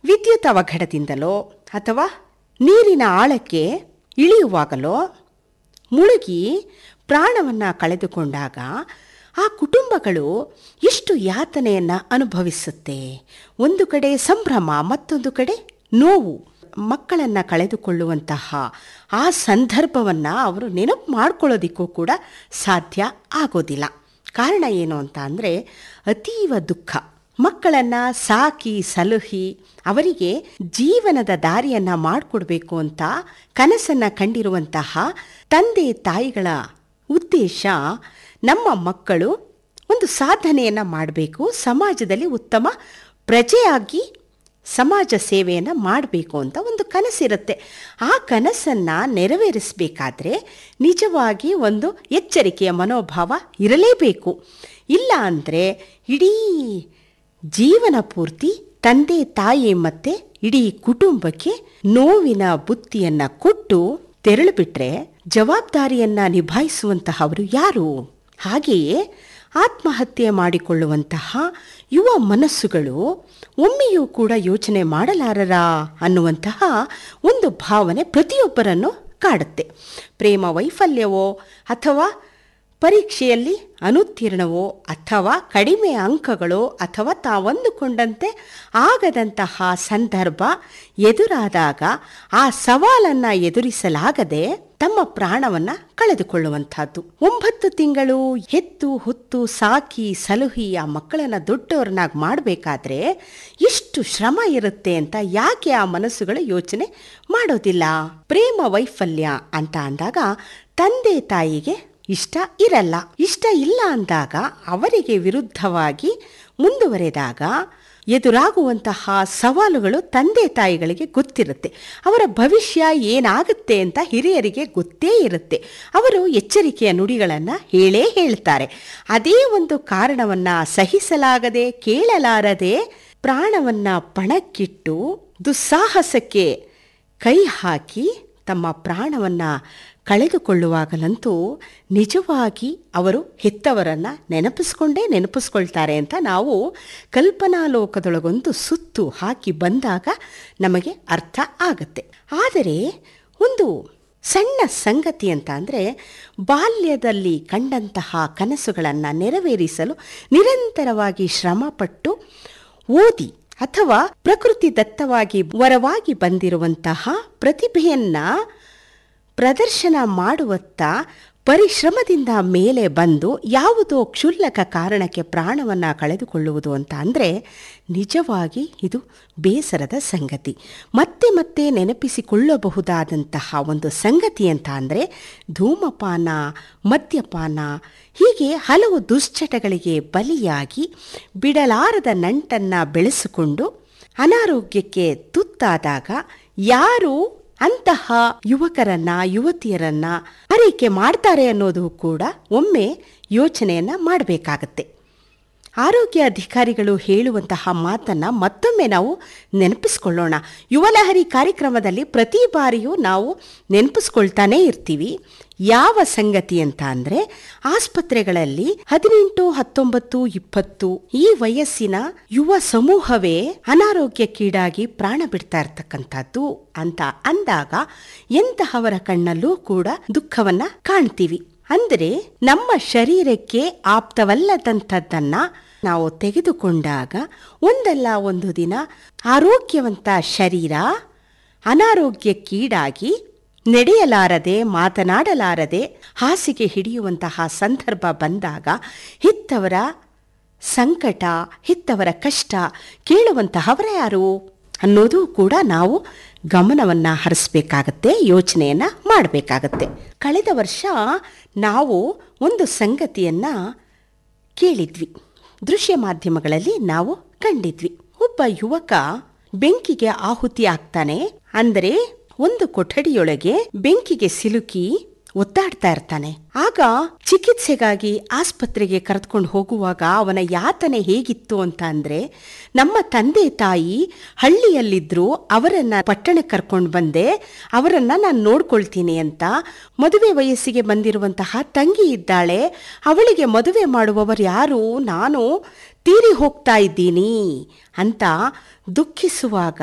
ವಿದ್ಯುತ್ ಅವಘಡದಿಂದಲೋ ಅಥವಾ ನೀರಿನ ಆಳಕ್ಕೆ ಇಳಿಯುವಾಗಲೋ ಮುಳುಗಿ ಪ್ರಾಣವನ್ನು ಕಳೆದುಕೊಂಡಾಗ ಆ ಕುಟುಂಬಗಳು ಎಷ್ಟು ಯಾತನೆಯನ್ನು ಅನುಭವಿಸುತ್ತೆ ಒಂದು ಕಡೆ ಸಂಭ್ರಮ ಮತ್ತೊಂದು ಕಡೆ ನೋವು ಮಕ್ಕಳನ್ನು ಕಳೆದುಕೊಳ್ಳುವಂತಹ ಆ ಸಂದರ್ಭವನ್ನು ಅವರು ನೆನಪು ಮಾಡ್ಕೊಳ್ಳೋದಿಕ್ಕೂ ಕೂಡ ಸಾಧ್ಯ ಆಗೋದಿಲ್ಲ ಕಾರಣ ಏನು ಅಂತ ಅಂದರೆ ಅತೀವ ದುಃಖ ಮಕ್ಕಳನ್ನು ಸಾಕಿ ಸಲುಹಿ ಅವರಿಗೆ ಜೀವನದ ದಾರಿಯನ್ನು ಮಾಡಿಕೊಡ್ಬೇಕು ಅಂತ ಕನಸನ್ನು ಕಂಡಿರುವಂತಹ ತಂದೆ ತಾಯಿಗಳ ಉದ್ದೇಶ ನಮ್ಮ ಮಕ್ಕಳು ಒಂದು ಸಾಧನೆಯನ್ನು ಮಾಡಬೇಕು ಸಮಾಜದಲ್ಲಿ ಉತ್ತಮ ಪ್ರಜೆಯಾಗಿ ಸಮಾಜ ಸೇವೆಯನ್ನು ಮಾಡಬೇಕು ಅಂತ ಒಂದು ಕನಸಿರುತ್ತೆ ಆ ಕನಸನ್ನು ನೆರವೇರಿಸಬೇಕಾದ್ರೆ ನಿಜವಾಗಿ ಒಂದು ಎಚ್ಚರಿಕೆಯ ಮನೋಭಾವ ಇರಲೇಬೇಕು ಇಲ್ಲ ಅಂದರೆ ಇಡೀ ಜೀವನ ಪೂರ್ತಿ ತಂದೆ ತಾಯಿ ಮತ್ತು ಇಡೀ ಕುಟುಂಬಕ್ಕೆ ನೋವಿನ ಬುತ್ತಿಯನ್ನು ಕೊಟ್ಟು ತೆರಳು ಬಿಟ್ರೆ ಜವಾಬ್ದಾರಿಯನ್ನ ನಿಭಾಯಿಸುವಂತಹವರು ಯಾರು ಹಾಗೆಯೇ ಆತ್ಮಹತ್ಯೆ ಮಾಡಿಕೊಳ್ಳುವಂತಹ ಯುವ ಮನಸ್ಸುಗಳು ಒಮ್ಮೆಯೂ ಕೂಡ ಯೋಚನೆ ಮಾಡಲಾರರಾ ಅನ್ನುವಂತಹ ಒಂದು ಭಾವನೆ ಪ್ರತಿಯೊಬ್ಬರನ್ನು ಕಾಡುತ್ತೆ ಪ್ರೇಮ ವೈಫಲ್ಯವೋ ಅಥವಾ ಪರೀಕ್ಷೆಯಲ್ಲಿ ಅನುತ್ತೀರ್ಣವೋ ಅಥವಾ ಕಡಿಮೆ ಅಂಕಗಳೋ ಅಥವಾ ತಾವಂದುಕೊಂಡಂತೆ ಆಗದಂತಹ ಸಂದರ್ಭ ಎದುರಾದಾಗ ಆ ಸವಾಲನ್ನು ಎದುರಿಸಲಾಗದೆ ತಮ್ಮ ಪ್ರಾಣವನ್ನು ಕಳೆದುಕೊಳ್ಳುವಂಥದ್ದು ಒಂಬತ್ತು ತಿಂಗಳು ಹೆತ್ತು ಹೊತ್ತು ಸಾಕಿ ಸಲುಹಿ ಆ ಮಕ್ಕಳನ್ನು ದೊಡ್ಡವ್ರನ್ನಾಗಿ ಮಾಡಬೇಕಾದ್ರೆ ಎಷ್ಟು ಶ್ರಮ ಇರುತ್ತೆ ಅಂತ ಯಾಕೆ ಆ ಮನಸ್ಸುಗಳು ಯೋಚನೆ ಮಾಡೋದಿಲ್ಲ ಪ್ರೇಮ ವೈಫಲ್ಯ ಅಂತ ಅಂದಾಗ ತಂದೆ ತಾಯಿಗೆ ಇಷ್ಟ ಇರಲ್ಲ ಇಷ್ಟ ಇಲ್ಲ ಅಂದಾಗ ಅವರಿಗೆ ವಿರುದ್ಧವಾಗಿ ಮುಂದುವರೆದಾಗ ಎದುರಾಗುವಂತಹ ಸವಾಲುಗಳು ತಂದೆ ತಾಯಿಗಳಿಗೆ ಗೊತ್ತಿರುತ್ತೆ ಅವರ ಭವಿಷ್ಯ ಏನಾಗುತ್ತೆ ಅಂತ ಹಿರಿಯರಿಗೆ ಗೊತ್ತೇ ಇರುತ್ತೆ ಅವರು ಎಚ್ಚರಿಕೆಯ ನುಡಿಗಳನ್ನು ಹೇಳೇ ಹೇಳ್ತಾರೆ ಅದೇ ಒಂದು ಕಾರಣವನ್ನು ಸಹಿಸಲಾಗದೆ ಕೇಳಲಾರದೆ ಪ್ರಾಣವನ್ನು ಪಣಕ್ಕಿಟ್ಟು ದುಸ್ಸಾಹಸಕ್ಕೆ ಕೈ ಹಾಕಿ ತಮ್ಮ ಪ್ರಾಣವನ್ನು ಕಳೆದುಕೊಳ್ಳುವಾಗಲಂತೂ ನಿಜವಾಗಿ ಅವರು ಹೆತ್ತವರನ್ನು ನೆನಪಿಸ್ಕೊಂಡೇ ನೆನಪಿಸ್ಕೊಳ್ತಾರೆ ಅಂತ ನಾವು ಕಲ್ಪನಾ ಲೋಕದೊಳಗೊಂದು ಸುತ್ತು ಹಾಕಿ ಬಂದಾಗ ನಮಗೆ ಅರ್ಥ ಆಗತ್ತೆ ಆದರೆ ಒಂದು ಸಣ್ಣ ಸಂಗತಿ ಅಂತ ಅಂದರೆ ಬಾಲ್ಯದಲ್ಲಿ ಕಂಡಂತಹ ಕನಸುಗಳನ್ನು ನೆರವೇರಿಸಲು ನಿರಂತರವಾಗಿ ಶ್ರಮಪಟ್ಟು ಓದಿ ಅಥವಾ ಪ್ರಕೃತಿ ದತ್ತವಾಗಿ ವರವಾಗಿ ಬಂದಿರುವಂತಹ ಪ್ರತಿಭೆಯನ್ನ ಪ್ರದರ್ಶನ ಮಾಡುವತ್ತ ಪರಿಶ್ರಮದಿಂದ ಮೇಲೆ ಬಂದು ಯಾವುದೋ ಕ್ಷುಲ್ಲಕ ಕಾರಣಕ್ಕೆ ಪ್ರಾಣವನ್ನು ಕಳೆದುಕೊಳ್ಳುವುದು ಅಂತ ಅಂದರೆ ನಿಜವಾಗಿ ಇದು ಬೇಸರದ ಸಂಗತಿ ಮತ್ತೆ ಮತ್ತೆ ನೆನಪಿಸಿಕೊಳ್ಳಬಹುದಾದಂತಹ ಒಂದು ಸಂಗತಿ ಅಂತ ಅಂದರೆ ಧೂಮಪಾನ ಮದ್ಯಪಾನ ಹೀಗೆ ಹಲವು ದುಶ್ಚಟಗಳಿಗೆ ಬಲಿಯಾಗಿ ಬಿಡಲಾರದ ನಂಟನ್ನು ಬೆಳೆಸಿಕೊಂಡು ಅನಾರೋಗ್ಯಕ್ಕೆ ತುತ್ತಾದಾಗ ಯಾರು ಅಂತಹ ಯುವಕರನ್ನ ಯುವತಿಯರನ್ನ ಆರೈಕೆ ಮಾಡ್ತಾರೆ ಅನ್ನೋದು ಕೂಡ ಒಮ್ಮೆ ಯೋಚನೆಯನ್ನ ಮಾಡಬೇಕಾಗತ್ತೆ ಆರೋಗ್ಯ ಅಧಿಕಾರಿಗಳು ಹೇಳುವಂತಹ ಮಾತನ್ನು ಮತ್ತೊಮ್ಮೆ ನಾವು ನೆನಪಿಸ್ಕೊಳ್ಳೋಣ ಯುವಲಹರಿ ಕಾರ್ಯಕ್ರಮದಲ್ಲಿ ಪ್ರತಿ ಬಾರಿಯೂ ನಾವು ನೆನಪಿಸ್ಕೊಳ್ತಾನೇ ಇರ್ತೀವಿ ಯಾವ ಸಂಗತಿ ಅಂತ ಅಂದರೆ ಆಸ್ಪತ್ರೆಗಳಲ್ಲಿ ಹದಿನೆಂಟು ಹತ್ತೊಂಬತ್ತು ಇಪ್ಪತ್ತು ಈ ವಯಸ್ಸಿನ ಯುವ ಸಮೂಹವೇ ಅನಾರೋಗ್ಯಕ್ಕೀಡಾಗಿ ಪ್ರಾಣ ಬಿಡ್ತಾ ಇರ್ತಕ್ಕಂಥದ್ದು ಅಂತ ಅಂದಾಗ ಎಂತಹವರ ಕಣ್ಣಲ್ಲೂ ಕೂಡ ದುಃಖವನ್ನ ಕಾಣ್ತೀವಿ ಅಂದರೆ ನಮ್ಮ ಶರೀರಕ್ಕೆ ಆಪ್ತವಲ್ಲದಂಥದ್ದನ್ನ ನಾವು ತೆಗೆದುಕೊಂಡಾಗ ಒಂದಲ್ಲ ಒಂದು ದಿನ ಆರೋಗ್ಯವಂತ ಶರೀರ ಅನಾರೋಗ್ಯಕ್ಕೀಡಾಗಿ ನಡೆಯಲಾರದೆ ಮಾತನಾಡಲಾರದೆ ಹಾಸಿಗೆ ಹಿಡಿಯುವಂತಹ ಸಂದರ್ಭ ಬಂದಾಗ ಹೆತ್ತವರ ಸಂಕಟ ಹೆತ್ತವರ ಕಷ್ಟ ಕೇಳುವಂತಹವರ ಯಾರು ಅನ್ನೋದು ಕೂಡ ನಾವು ಗಮನವನ್ನು ಹರಿಸ್ಬೇಕಾಗತ್ತೆ ಯೋಚನೆಯನ್ನು ಮಾಡಬೇಕಾಗತ್ತೆ ಕಳೆದ ವರ್ಷ ನಾವು ಒಂದು ಸಂಗತಿಯನ್ನು ಕೇಳಿದ್ವಿ ದೃಶ್ಯ ಮಾಧ್ಯಮಗಳಲ್ಲಿ ನಾವು ಕಂಡಿದ್ವಿ ಒಬ್ಬ ಯುವಕ ಬೆಂಕಿಗೆ ಆಹುತಿ ಆಗ್ತಾನೆ ಅಂದರೆ ಒಂದು ಕೊಠಡಿಯೊಳಗೆ ಬೆಂಕಿಗೆ ಸಿಲುಕಿ ಒತ್ತಾಡ್ತಾ ಇರ್ತಾನೆ ಆಗ ಚಿಕಿತ್ಸೆಗಾಗಿ ಆಸ್ಪತ್ರೆಗೆ ಕರೆದುಕೊಂಡು ಹೋಗುವಾಗ ಅವನ ಯಾತನೆ ಹೇಗಿತ್ತು ಅಂತ ಅಂದ್ರೆ ನಮ್ಮ ತಂದೆ ತಾಯಿ ಹಳ್ಳಿಯಲ್ಲಿದ್ರು ಅವರನ್ನ ಪಟ್ಟಣಕ್ಕೆ ಕರ್ಕೊಂಡು ಬಂದೆ ಅವರನ್ನ ನಾನು ನೋಡ್ಕೊಳ್ತೀನಿ ಅಂತ ಮದುವೆ ವಯಸ್ಸಿಗೆ ಬಂದಿರುವಂತಹ ತಂಗಿ ಇದ್ದಾಳೆ ಅವಳಿಗೆ ಮದುವೆ ಮಾಡುವವರು ಯಾರು ನಾನು ತೀರಿ ಹೋಗ್ತಾ ಇದ್ದೀನಿ ಅಂತ ದುಃಖಿಸುವಾಗ